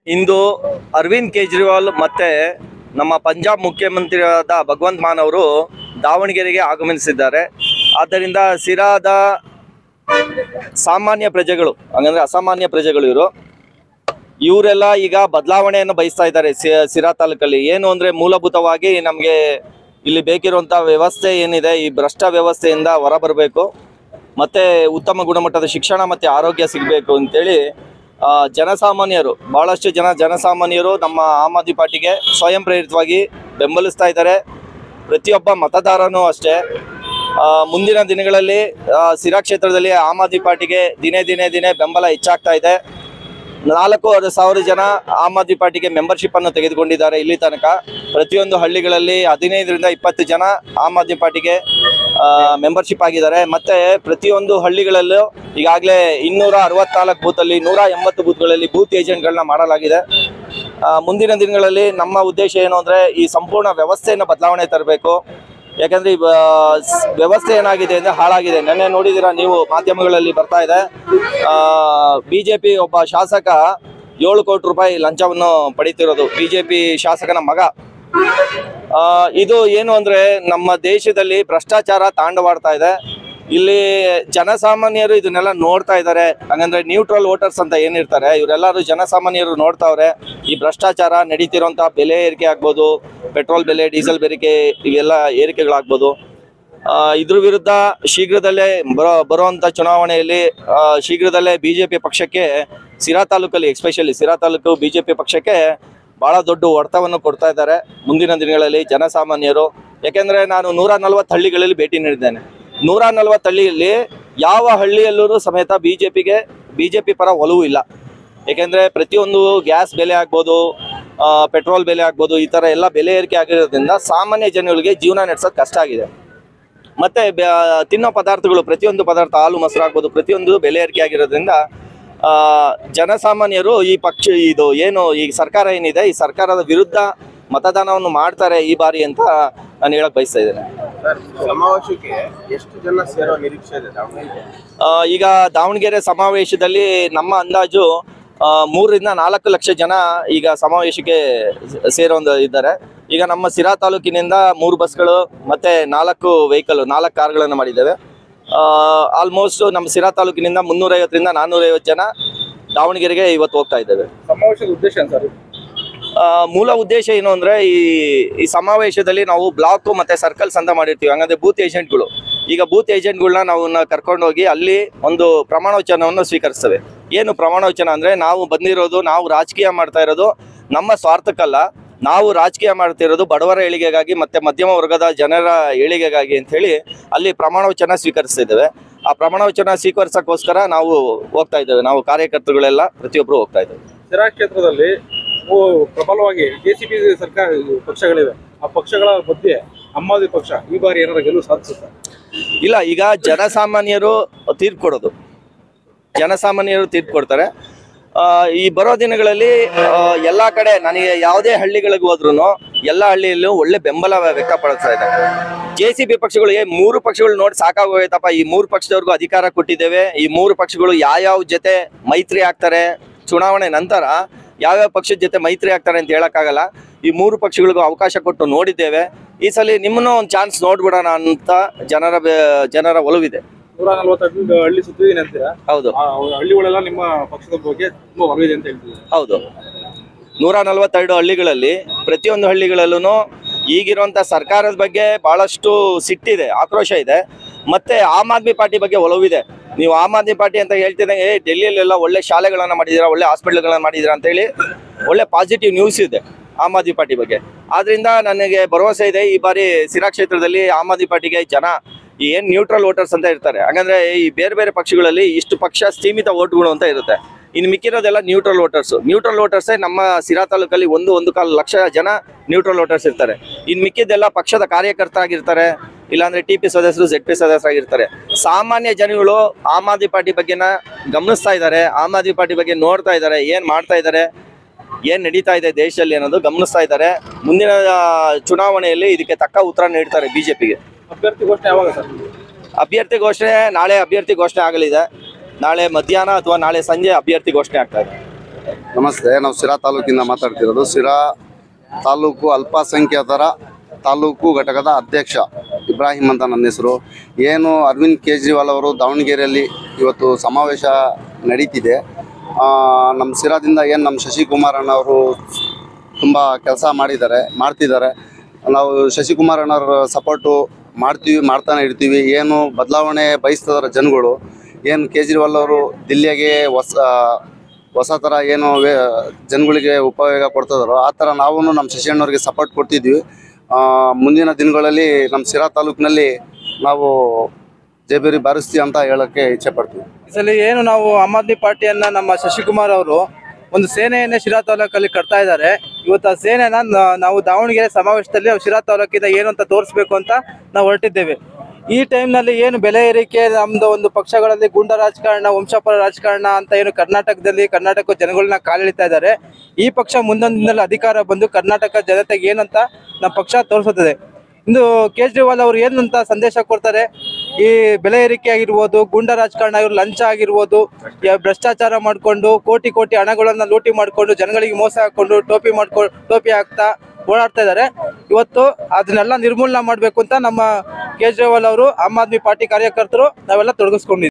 ಇಂದು ಅರವಿಂದ್ ಕೇಜ್ರಿವಾಲ್ ಮತ್ತೆ ನಮ್ಮ ಪಂಜಾಬ್ ಮುಖ್ಯಮಂತ್ರಿಯಾದ ಭಗವಂತ್ ಮಾನ್ ಅವರು ದಾವಣಗೆರೆಗೆ ಆಗಮನಿಸಿದ್ದಾರೆ ಆದ್ದರಿಂದ ಸಿರಾದ ಸಾಮಾನ್ಯ ಪ್ರಜೆಗಳು ಹಂಗಂದ್ರೆ ಅಸಾಮಾನ್ಯ ಪ್ರಜೆಗಳು ಇವರು ಇವರೆಲ್ಲ ಈಗ ಬದಲಾವಣೆಯನ್ನು ಬಯಸ್ತಾ ಇದ್ದಾರೆ ಸಿ- ಸಿರಾ ತಾಲೂಕಲ್ಲಿ ಏನು ಅಂದ್ರೆ ಮೂಲಭೂತವಾಗಿ ನಮಗೆ ಇಲ್ಲಿ ಬೇಕಿರುವಂತ ವ್ಯವಸ್ಥೆ ಏನಿದೆ ಈ ಭ್ರಷ್ಟ ವ್ಯವಸ್ಥೆಯಿಂದ ಹೊರಬರಬೇಕು ಮತ್ತೆ ಉತ್ತಮ ಗುಣಮಟ್ಟದ ಶಿಕ್ಷಣ ಮತ್ತೆ ಆರೋಗ್ಯ ಸಿಗಬೇಕು ಅಂತೇಳಿ ಆ, ಜನಸಾಮಾನ್ಯರು ಬಹಳಷ್ಟು ಜನ ಜನಸಾಮಾನ್ಯರು ನಮ್ಮ ಆಮ್ ಆದ್ಮಿ ಪಾರ್ಟಿಗೆ ಸ್ವಯಂ ಪ್ರೇರಿತವಾಗಿ ಬೆಂಬಲಿಸ್ತಾ ಇದ್ದಾರೆ ಪ್ರತಿಯೊಬ್ಬ ಮತದಾರನೂ ಅಷ್ಟೇ ಆ, ಮುಂದಿನ ದಿನಗಳಲ್ಲಿ ಆ, ಸಿರಾ ಕ್ಷೇತ್ರದಲ್ಲಿ ಆಮ್ ಆದ್ಮಿ ಪಾರ್ಟಿಗೆ ದಿನೇ ದಿನೇ ದಿನೇ ಬೆಂಬಲ ಹೆಚ್ಚಾಗ್ತಾ ಇದೆ ನಾಲ್ಕೂವರೆ ಸಾವಿರ ಜನ ಆಮ್ ಆದ್ಮಿ ಪಾರ್ಟಿಗೆ ಮೆಂಬರ್ಶಿಪ್ ಅನ್ನು ತೆಗೆದುಕೊಂಡಿದ್ದಾರೆ ಇಲ್ಲಿ ತನಕ ಪ್ರತಿಯೊಂದು ಹಳ್ಳಿಗಳಲ್ಲಿ ಹದಿನೈದರಿಂದ ಇಪ್ಪತ್ತು ಜನ ಆಮ್ ಆದ್ಮಿ ಪಾರ್ಟಿಗೆ ಮೆಂಬರ್ಶಿಪ್ ಆಗಿದ್ದಾರೆ ಮತ್ತೆ ಪ್ರತಿಯೊಂದು ಹಳ್ಳಿಗಳಲ್ಲೂ ಈಗಾಗಲೇ ಇನ್ನೂರ ಅರವತ್ನಾಲ್ಕು ಬೂತಲ್ಲಿ ನೂರ ಎಂಬತ್ತು ಬೂತ್ಗಳಲ್ಲಿ ಬೂತ್ ಏಜೆಂಟ್ಗಳನ್ನ ಮಾಡಲಾಗಿದೆ ಆ, ಮುಂದಿನ ದಿನಗಳಲ್ಲಿ ನಮ್ಮ ಉದ್ದೇಶ ಏನು ಅಂದರೆ ಈ ಸಂಪೂರ್ಣ ವ್ಯವಸ್ಥೆಯನ್ನು ಬದಲಾವಣೆ ತರಬೇಕು ಯಾಕಂದ್ರೆ ಈ ಬ- ಸ್- ವ್ಯವಸ್ಥೆ ಏನಾಗಿದೆ ಅಂದ್ರೆ ಹಾಳಾಗಿದೆ ನೆನ್ನೆ ನೋಡಿದ್ದೀರಾ ನೀವು ಮಾಧ್ಯಮಗಳಲ್ಲಿ ಬರ್ತಾ ಇದೆ ಬಿಜೆಪಿ ಒಬ್ಬ ಶಾಸಕ ಏಳು ಕೋಟಿ ರೂಪಾಯಿ ಲಂಚವನ್ನು ಪಡಿತಿರೋದು ಬಿಜೆಪಿ ಶಾಸಕನ ಮಗ ಆ, ಇದು ಏನು ಅಂದ್ರೆ ನಮ್ಮ ದೇಶದಲ್ಲಿ ಭ್ರಷ್ಟಾಚಾರ ತಾಂಡವಾಡ್ತಾ ಇದೆ ಇಲ್ಲಿ ಜನಸಾಮಾನ್ಯರು ಇದನ್ನೆಲ್ಲ ನೋಡ್ತಾ ಇದ್ದಾರೆ ಹಂಗಂದ್ರೆ ನ್ಯೂಟ್ರಲ್ ವೋಟರ್ಸ್ ಅಂತ ಏನಿರ್ತಾರೆ ಇವರೆಲ್ಲರೂ ಜನಸಾಮಾನ್ಯರು ನೋಡ್ತಾವ್ರೆ ಈ ಭ್ರಷ್ಟಾಚಾರ ನಡೀತಿರೋಂಥ ಬೆಲೆ ಏರಿಕೆ ಆಗ್ಬೋದು ಪೆಟ್ರೋಲ್ ಬೆಲೆ ಡೀಸೆಲ್ ಬೆರಿಕೆ ಇವೆಲ್ಲ ಏರಿಕೆಗಳಾಗ್ಬೋದು ಆ, ಇದ್ರ ವಿರುದ್ಧ ಶೀಘ್ರದಲ್ಲೇ ಬರೋ ಬರುವಂಥ ಚುನಾವಣೆಯಲ್ಲಿ ಆ, ಶೀಘ್ರದಲ್ಲೇ ಬಿ ಜೆ ಪಿ ಪಕ್ಷಕ್ಕೆ ಸಿರಾ ತಾಲೂಕಲ್ಲಿ ಎಸ್ಪೆಷಲಿ ಸಿರಾ ತಾಲೂಕು ಬಿ ಜೆ ಪಿ ಪಕ್ಷಕ್ಕೆ ಭಾಳ ದೊಡ್ಡ ಹೊಡೆತವನ್ನು ಕೊಡ್ತಾ ಇದ್ದಾರೆ ಮುಂದಿನ ದಿನಗಳಲ್ಲಿ ಜನಸಾಮಾನ್ಯರು ಯಾಕೆಂದರೆ ನಾನು ನೂರ ನಲ್ವತ್ತು ಹಳ್ಳಿಗಳಲ್ಲಿ ಭೇಟಿ ನೀಡಿದ್ದೇನೆ ನೂರ ನಲ್ವತ್ತು ಹಳ್ಳಿಯಲ್ಲಿ ಯಾವ ಹಳ್ಳಿಯಲ್ಲೂ ಸಮೇತ ಬಿ ಜೆ ಪಿಗೆ ಬಿ ಜೆ ಪಿ ಪರ ಒಲವು ಇಲ್ಲ ಏಕೆಂದರೆ ಪ್ರತಿಯೊಂದು ಗ್ಯಾಸ್ ಬೆಲೆ ಆಗ್ಬೋದು ಆ, ಪೆಟ್ರೋಲ್ ಬೆಲೆ ಆಗ್ಬೋದು ಈ ಥರ ಎಲ್ಲ ಬೆಲೆ ಏರಿಕೆ ಆಗಿರೋದ್ರಿಂದ ಸಾಮಾನ್ಯ ಜನಗಳಿಗೆ ಜೀವನ ನಡೆಸೋದು ಕಷ್ಟ ಆಗಿದೆ ಮತ್ತೆ ಬ್ಯಾ- ತಿನ್ನೋ ಪದಾರ್ಥಗಳು ಪ್ರತಿಯೊಂದು ಪದಾರ್ಥ ಹಾಲು ಮೊಸರು ಆಗ್ಬೋದು ಪ್ರತಿಯೊಂದು ಬೆಲೆ ಏರಿಕೆ ಆಗಿರೋದ್ರಿಂದ ಆ, ಜನಸಾಮಾನ್ಯರು ಈ ಪಕ್ಷ ಇದು ಏನು ಈ ಸರ್ಕಾರ ಏನಿದೆ ಈ ಸರ್ಕಾರದ ವಿರುದ್ಧ ಮತದಾನವನ್ನು ಮಾಡ್ತಾರೆ ಈ ಬಾರಿ ಅಂತ ನಾನು ಹೇಳಕ್ ಬಯಸ್ತಾ ಇದ್ದೇನೆ ಸರ್ ಸಮಾವೇಶಕ್ಕೆ ಎಷ್ಟು ಜನ ಸೇರೋ ನಿರೀಕ್ಷೆ ಇದೆ ದಾವಣಗೆರೆ ಆ, ಈಗ ದಾವಣಗೆರೆ ಸಮಾವೇಶದಲ್ಲಿ ನಮ್ಮ ಅಂದಾಜು ಆ, ಮೂರರಿಂದ ನಾಲ್ಕು ಲಕ್ಷ ಜನ ಈಗ ಸಮಾವೇಶಕ್ಕೆ ಸೇರೋ ಇದ್ದಾರೆ ಈಗ ನಮ್ಮ ಸಿರಾ ತಾಲೂಕಿನಿಂದ ಮೂರು ಬಸ್ಗಳು ಮತ್ತೆ ನಾಲ್ಕು ವೆಹಿಕಲ್ ನಾಲ್ಕು ಕಾರ್ಗಳನ್ನು ಮಾಡಿದ್ದೇವೆ ಆಲ್ಮೋಸ್ಟ್ ನಮ್ಮ ಸಿರಾ ತಾಲೂಕಿನಿಂದ ಮುನ್ನೂರೈವತ್ತರಿಂದ ನಾನ್ನೂರೈವತ್ತು ಜನ ದಾವಣಗೆರೆಗೆ ಇವತ್ತು ಹೋಗ್ತಾ ಇದ್ದೇವೆ ಸಮಾವೇಶದ ಉದ್ದೇಶ ಏನು ಸರ್ ಆ, ಮೂಲ ಉದ್ದೇಶ ಏನು ಅಂದ್ರೆ ಈ ಈ ಸಮಾವೇಶದಲ್ಲಿ ನಾವು ಬ್ಲಾಕ್ ಮತ್ತೆ ಸರ್ಕಲ್ಸ್ ಅಂತ ಮಾಡಿರ್ತೀವಿ ಹಂಗಂದ್ರೆ ಬೂತ್ ಏಜೆಂಟ್ಗಳು ಈಗ ಬೂತ್ ಏಜೆಂಟ್ಗಳನ್ನ ನಾವು ಕರ್ಕೊಂಡೋಗಿ ಅಲ್ಲಿ ಒಂದು ಪ್ರಮಾಣವಚನವನ್ನು ಸ್ವೀಕರಿಸ್ತೇವೆ ಏನು ಪ್ರಮಾಣವಚನ ಅಂದ್ರೆ ನಾವು ಬಂದಿರೋದು ನಾವು ರಾಜಕೀಯ ಮಾಡ್ತಾ ಇರೋದು ನಮ್ಮ ಸ್ವಾರ್ಥಕ್ಕಲ್ಲ ನಾವು ರಾಜಕೀಯ ಮಾಡ್ತಿರೋದು ಬಡವರ ಏಳಿಗೆಗಾಗಿ ಮತ್ತೆ ಮಧ್ಯಮ ವರ್ಗದ ಜನರ ಏಳಿಗೆಗಾಗಿ ಅಂತ ಹೇಳಿ ಅಲ್ಲಿ ಪ್ರಮಾಣವಚನ ಸ್ವೀಕರಿಸ್ತಾ ಇದ್ದೇವೆ ಆ ಪ್ರಮಾಣವಚನ ಸ್ವೀಕರಿಸಕ್ಕೋಸ್ಕರ ನಾವು ಹೋಗ್ತಾ ಇದ್ದೇವೆ ನಾವು ಕಾರ್ಯಕರ್ತರುಗಳೆಲ್ಲ ಪ್ರತಿಯೊಬ್ಬರು ಹೋಗ್ತಾ ಇದ್ದೇವೆ ಸಿರಾ ಕ್ಷೇತ್ರದಲ್ಲಿ ಓ, ಪ್ರಬಲವಾಗಿ ಜೆಸಿಬಿ ಸರ್ಕಾರ ಇದು ಪಕ್ಷಗಳಿವೆ ಆ ಪಕ್ಷಗಳ ಮಧ್ಯೆ ಆಮ್ ಆದ್ಮಿ ಪಕ್ಷ ಈ ಬಾರಿ ಏನಾರ ಗೆಲುವು ಸಾಧಿಸುತ್ತೆ ಇಲ್ಲ ಈಗ ಜನಸಾಮಾನ್ಯರು ತೀರ್ಪು ಕೊಡೋದು ಜನಸಾಮಾನ್ಯರು ತೀರ್ಪು ಕೊಡ್ತಾರೆ ಆ, ಈ ಬರೋ ದಿನಗಳಲ್ಲಿ ಆ, ಎಲ್ಲಾ ಕಡೆ ನನಗೆ ಯಾವುದೇ ಹಳ್ಳಿಗಳಿಗೆ ಹೋದ್ರು ಎಲ್ಲ ಹಳ್ಳಿಯಲ್ಲೂ ಒಳ್ಳೆ ಬೆಂಬಲ ವ್ಯಕ್ತಪಡಿಸ್ತಾ ಇದೆ ಜೆ ಸಿ ಬಿ ಪಕ್ಷಗಳು ಏ ಮೂರು ಪಕ್ಷಗಳು ನೋಡಿ ಸಾಕಾಗೋಯ್ತಪ್ಪ ಈ ಮೂರು ಪಕ್ಷದವ್ರಿಗೂ ಅಧಿಕಾರ ಕೊಟ್ಟಿದ್ದೇವೆ ಈ ಮೂರು ಪಕ್ಷಗಳು ಯಾವ್ಯಾವ ಜೊತೆ ಮೈತ್ರಿ ಆಗ್ತಾರೆ ಚುನಾವಣೆ ನಂತರ ಯಾವ್ಯಾವ ಪಕ್ಷದ ಜೊತೆ ಮೈತ್ರಿ ಆಗ್ತಾರೆ ಅಂತ ಹೇಳಕ್ಕಾಗಲ್ಲ ಈ ಮೂರು ಪಕ್ಷಗಳಿಗೂ ಅವಕಾಶ ಕೊಟ್ಟು ನೋಡಿದ್ದೇವೆ ಈ ಸಲ ನಿಮ್ಮನ್ನು ಒಂದು ಚಾನ್ಸ್ ನೋಡ್ಬಿಡೋಣ ಅಂತ ಜನರ ಬೆ- ಜನರ ಒಲವಿದೆ ನೂರ ನಲ್ವತ್ತು ಹಳ್ಳಿ ಸುತ್ತಿದ್ದೀನಿ ಅಂತೀರಾ ಹೌದು ಆ ಹಳ್ಳಿಗಳೆಲ್ಲ ನಿಮ್ಮ ಪಕ್ಷದ ಬಗ್ಗೆ ತುಂಬಾ ಒಲವಿದೆ ಅಂತ ಹೇಳ್ತಿದ್ದಾರೆ ಹೌದು ನೂರ ನಲವತ್ತೆರಡು ಹಳ್ಳಿಗಳಲ್ಲಿ ಪ್ರತಿಯೊಂದು ಹಳ್ಳಿಗಳಲ್ಲೂ ಈಗಿರುವಂಥ ಸರ್ಕಾರದ ಬಗ್ಗೆ ಬಹಳಷ್ಟು ಸಿಟ್ಟಿದೆ ಆಕ್ರೋಶ ಇದೆ ಮತ್ತೆ ಆಮ್ ಆದ್ಮಿ ಪಾರ್ಟಿ ಬಗ್ಗೆ ಒಲವಿದೆ ನೀವು ಆಮ್ ಆದ್ಮಿ ಪಾರ್ಟಿ ಅಂತ ಹೇಳ್ತಿದ್ದಂಗೆ ಏ ಡೆಲ್ಲಿಯಲ್ಲೆಲ್ಲ ಒಳ್ಳೆ ಶಾಲೆಗಳನ್ನ ಮಾಡಿದ್ದೀರಾ ಒಳ್ಳೆ ಹಾಸ್ಪಿಟ್ಲ್ಗಳನ್ನ ಮಾಡಿದ್ದೀರಾ ಅಂತೇಳಿ ಒಳ್ಳೆ ಪಾಸಿಟಿವ್ ನ್ಯೂಸ್ ಇದೆ ಆಮ್ ಆದ್ಮಿ ಪಾರ್ಟಿ ಬಗ್ಗೆ ಆದ್ರಿಂದ ನನಗೆ ಭರವಸೆ ಇದೆ ಈ ಬಾರಿ ಸಿರಾ ಕ್ಷೇತ್ರದಲ್ಲಿ ಆಮ್ ಆದ್ಮಿ ಪಾರ್ಟಿಗೆ ಜನ ಈ ಏನ್ ನ್ಯೂಟ್ರಲ್ ವೋಟರ್ಸ್ ಅಂತ ಇರ್ತಾರೆ ಹಾಗಂದ್ರೆ ಈ ಬೇರೆ ಬೇರೆ ಪಕ್ಷಗಳಲ್ಲಿ ಇಷ್ಟು ಪಕ್ಷ ಸೀಮಿತ ಓಟ್ಗಳು ಅಂತ ಇರುತ್ತೆ ಇನ್ನು ಮಿಕ್ಕಿರೋದೆಲ್ಲ ನ್ಯೂಟ್ರಲ್ ವೋಟರ್ಸ್ ನ್ಯೂಟ್ರಲ್ ವೋಟರ್ಸೇ ನಮ್ಮ ಸಿರಾ ತಾಲೂಕಲ್ಲಿ ಒಂದು ಒಂದು ಕಾಲು ಲಕ್ಷ ಜನ ನ್ಯೂಟ್ರಲ್ ವೋಟರ್ಸ್ ಇರ್ತಾರೆ ಇನ್ನು ಮಿಕ್ಕಿದ್ದೆಲ್ಲ ಪಕ್ಷದ ಕಾರ್ಯಕರ್ತರಾಗಿರ್ತಾರೆ ಇಲ್ಲಾಂದ್ರೆ ಟಿ ಪಿ ಸದಸ್ಯರು ಜೆಡ್ ಪಿ ಸದಸ್ಯರಾಗಿರ್ತಾರೆ ಸಾಮಾನ್ಯ ಜನಗಳು ಆಮ್ ಆದ್ಮಿ ಪಾರ್ಟಿ ಬಗ್ಗೆನ ಗಮನಿಸ್ತಾ ಇದ್ದಾರೆ ಆಮ್ ಆದ್ಮಿ ಪಾರ್ಟಿ ಬಗ್ಗೆ ನೋಡ್ತಾ ಇದ್ದಾರೆ ಏನ್ ಮಾಡ್ತಾ ಇದ್ದಾರೆ ಏನ್ ನಡೀತಾ ಇದೆ ದೇಶದಲ್ಲಿ ಅನ್ನೋದು ಗಮನಿಸ್ತಾ ಇದ್ದಾರೆ ಮುಂದಿನ ಆ, ಚುನಾವಣೆಯಲ್ಲಿ ಇದಕ್ಕೆ ತಕ್ಕ ಉತ್ತರ ನೀಡ್ತಾರೆ ಬಿಜೆಪಿಗೆ ಅಭ್ಯರ್ಥಿ ಘೋಷಣೆ ಯಾವಾಗ ಸರ್ ಅಭ್ಯರ್ಥಿ ಘೋಷಣೆ ನಾಳೆ ಅಭ್ಯರ್ಥಿ ಘೋಷಣೆ ಆಗಲಿದೆ ನಾಳೆ ಮಧ್ಯಾಹ್ನ ಅಥವಾ ನಾಳೆ ಸಂಜೆ ಅಭ್ಯರ್ಥಿ ಘೋಷಣೆ ಆಗ್ತಾ ಇದೆ ನಮಸ್ತೆ ನಾವು ಸಿರಾ ತಾಲೂಕಿಂದ ಮಾತಾಡ್ತಿರೋದು ಸಿರಾ ತಾಲೂಕು ಅಲ್ಪಸಂಖ್ಯಾತರ ತಾಲೂಕು ಘಟಕದ ಅಧ್ಯಕ್ಷ ಇಬ್ರಾಹಿಂ ಅಂತ ನನ್ನ ಹೆಸರು ಏನು ಅರವಿಂದ್ ಕೇಜ್ರಿವಾಲ್ ಅವರು ದಾವಣಗೆರೆಯಲ್ಲಿ ಇವತ್ತು ಸಮಾವೇಶ ನಡೀತಿದೆ ಆ, ನಮ್ಮ ಸಿರಾದಿಂದ ಏನು ನಮ್ಮ ಶಶಿಕುಮಾರ್ ಅಣ್ಣವರು ತುಂಬ ಕೆಲಸ ಮಾಡಿದ್ದಾರೆ ಮಾಡ್ತಿದ್ದಾರೆ ನಾವು ಶಶಿಕುಮಾರ್ ಅಣ್ಣವ್ರ ಸಪೋರ್ಟು ಮಾಡ್ತೀವಿ ಮಾಡ್ತಾನೆ ಇರ್ತೀವಿ ಏನು ಬದಲಾವಣೆ ಬಯಸ್ತಿದಾರೆ ಜನಗಳು ಏನು ಕೇಜ್ರಿವಾಲ್ ಅವರು ದಿಲ್ಲಿಗೆ ಹೊಸ ಹೊಸ ಥರ ಏನು ವೇ ಜನಗಳಿಗೆ ಉಪಯೋಗ ಕೊಡ್ತಿದಾರೋ ಆ ಥರ ನಾವು ನಮ್ಮ ಶಶಿ ಅಣ್ಣವ್ರಿಗೆ ಸಪೋರ್ಟ್ ಕೊಡ್ತಿದ್ವಿ ಆ, ಮುಂದಿನ ದಿನಗಳಲ್ಲಿ ನಮ್ಮ ಸಿರಾ ತಾಲೂಕಿನಲ್ಲಿ ನಾವು ಜೇಬೇರಿ ಬಾರಿಸ್ತೀವಿ ಅಂತ ಹೇಳೋಕ್ಕೆ ಇಚ್ಛೆ ಪಡ್ತೀವಿ ಈ ಸಲ ಏನು ನಾವು ಆಮ್ ಆದ್ಮಿ ಪಾರ್ಟಿಯನ್ನ ನಮ್ಮ ಶಶಿಕುಮಾರ್ ಅವರು ಒಂದು ಸೇನೆಯನ್ನೇ ಶಿರಾ ತಾಲೂಕಲ್ಲಿ ಕಟ್ತಾ ಇದ್ದಾರೆ ಇವತ್ತು ಆ ಸೇನೆನ ನ- ನಾವು ದಾವಣಗೆರೆ ಸಮಾವೇಶದಲ್ಲಿ ನಾವು ಶಿರಾ ತಾಲೂಕಿಂದ ಏನು ಅಂತ ತೋರಿಸ್ಬೇಕು ಅಂತ ನಾವು ಹೊರಟಿದ್ದೇವೆ ಈ ಟೈಮ್ನಲ್ಲಿ ಏನು ಬೆಲೆ ಏರಿಕೆ ನಮ್ದು ಒಂದು ಪಕ್ಷಗಳಲ್ಲಿ ಗುಂಡ ರಾಜಕಾರಣ ವಂಶಪರ ರಾಜಕಾರಣ ಅಂತ ಏನು ಕರ್ನಾಟಕದಲ್ಲಿ ಕರ್ನಾಟಕ ಜನಗಳನ್ನ ಕಾಲೆಳಿತಾ ಇದ್ದಾರೆ ಈ ಪಕ್ಷ ಮುಂದೊಂದು ದಿನದಲ್ಲಿ ಅಧಿಕಾರ ಬಂದು ಕರ್ನಾಟಕ ಜನತೆಗೆ ಏನಂತ ನಮ್ಮ ಪಕ್ಷ ತೋರಿಸುತ್ತದೆ ಇಂದು ಕೇಜ್ರಿವಾಲ್ ಅವರು ಏನಂತ ಸಂದೇಶ ಕೊಡ್ತಾರೆ ಈ ಬೆಲೆ ಏರಿಕೆ ಆಗಿರ್ಬೋದು ಗುಂಡ ರಾಜಕಾರಣ ಆಗಿರ್ಬೋದು ಲಂಚ ಆಗಿರ್ಬೋದು ಯ- ಭ್ರಷ್ಟಾಚಾರ ಮಾಡಿಕೊಂಡು ಕೋಟಿ ಕೋಟಿ ಹಣಗಳನ್ನ ಲೂಟಿ ಮಾಡಿಕೊಂಡು ಜನಗಳಿಗೆ ಮೋಸ ಹಾಕೊಂಡು ಟೋಪಿ ಮಾಡ್ಕೊಂಡು ಟೋಪಿ ಹಾಕ್ತಾ ಓಡಾಡ್ತಾ ಇದ್ದಾರೆ ಇವತ್ತು ಅದನ್ನೆಲ್ಲ ನಿರ್ಮೂಲನೆ ಮಾಡಬೇಕು ಅಂತ ನಮ್ಮ ಕೇಜ್ರಿವಾಲ್ ಅವರು ಆಮ್ ಆದ್ಮಿ ಪಾರ್ಟಿ ಕಾರ್ಯಕರ್ತರು ನಾವೆಲ್ಲ ತೊಡಗಿಸ್ಕೊಂಡಿದ್ದೀವಿ